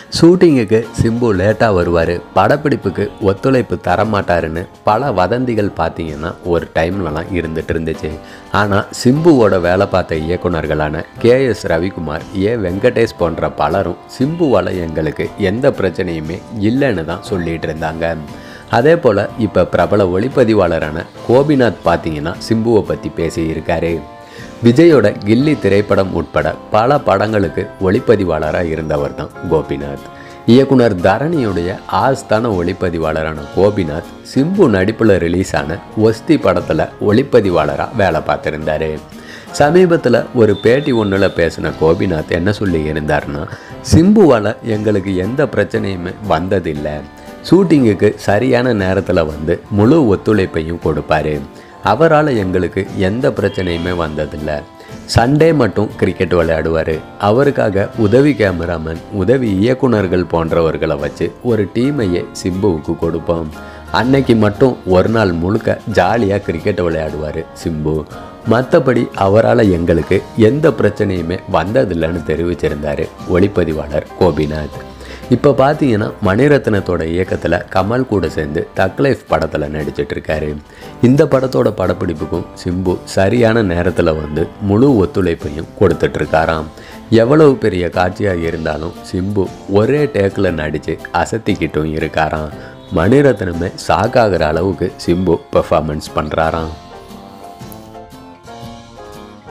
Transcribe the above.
ஷூட்டிங்குக்கு சிம்பு லேட்டாக வருவார் படப்பிடிப்புக்கு ஒத்துழைப்பு தரமாட்டாருன்னு பல வதந்திகள் பார்த்தீங்கன்னா ஒரு டைம்லலாம் இருந்துட்டு இருந்துச்சு ஆனால் சிம்புவோட வேலை பார்த்த இயக்குனர்களான K S Ravikumar A Venkatesh போன்ற பலரும் சிம்புவால் எங்களுக்கு எந்த பிரச்சனையுமே இல்லைன்னு தான் சொல்லிட்டு இருந்தாங்க அதே போல் இப்போ பிரபல ஒளிப்பதிவாளரான கோபிநாத் பார்த்தீங்கன்னா சிம்புவை பற்றி பேசியிருக்காரு விஜயோட கில்லி திரைப்படம் உட்பட பல படங்களுக்கு ஒளிப்பதிவாளராக இருந்தவர் தான் கோபிநாத் இயக்குனர் தரணியுடைய ஆஸ்தான ஒளிப்பதிவாளரான கோபிநாத் சிம்பு நடிப்பில் ரிலீஸ் ஆன ஒஸ்தி படத்தில் ஒளிப்பதிவாளராக வேலை பார்த்துருந்தாரு சமீபத்தில் ஒரு பேட்டி ஒன்றில் பேசின கோபிநாத் என்ன சொல்லி இருந்தார்னா சிம்புவால் எங்களுக்கு எந்த பிரச்சனையுமே வந்ததில்லை ஷூட்டிங்குக்கு சரியான நேரத்தில் வந்து முழு ஒத்துழைப்பையும் கொடுப்பாரு அவரால் எங்களுக்கு எந்த பிரச்சனையுமே வந்ததில்லை சண்டே மட்டும் கிரிக்கெட் விளையாடுவார் அவருக்காக உதவி கேமராமேன் உதவி இயக்குனர்கள் போன்றவர்களை வச்சு ஒரு டீமையே சிம்புவுக்கு கொடுப்போம் அன்னைக்கு மட்டும் ஒரு நாள் முழுக்க ஜாலியாக கிரிக்கெட் விளையாடுவார் சிம்பு மற்றபடி அவரால் எங்களுக்கு எந்த பிரச்சனையுமே வந்ததில்லைன்னு தெரிவிச்சிருந்தார் ஒளிப்பதிவாளர் கோபிநாத் இப்போ பார்த்தீங்கன்னா மணிரத்னத்தோட இயக்கத்தில் கமல் கூட சேர்ந்து தக் லைஃப் படத்தில் நடிச்சிட்டு இருக்காரு இந்த படத்தோட படப்பிடிப்புக்கும் சிம்பு சரியான நேரத்தில் வந்து முழு ஒத்துழைப்பையும் கொடுத்துட்ருக்காராம் எவ்வளவு பெரிய காட்சியாக இருந்தாலும் சிம்பு ஒரே டேக்கில் நடித்து அசத்திக்கிட்டும் இருக்காராம் மணிரத்னமே ஷாக் ஆகிற அளவுக்கு சிம்பு பெர்ஃபார்மன்ஸ் பண்ணுறாராம்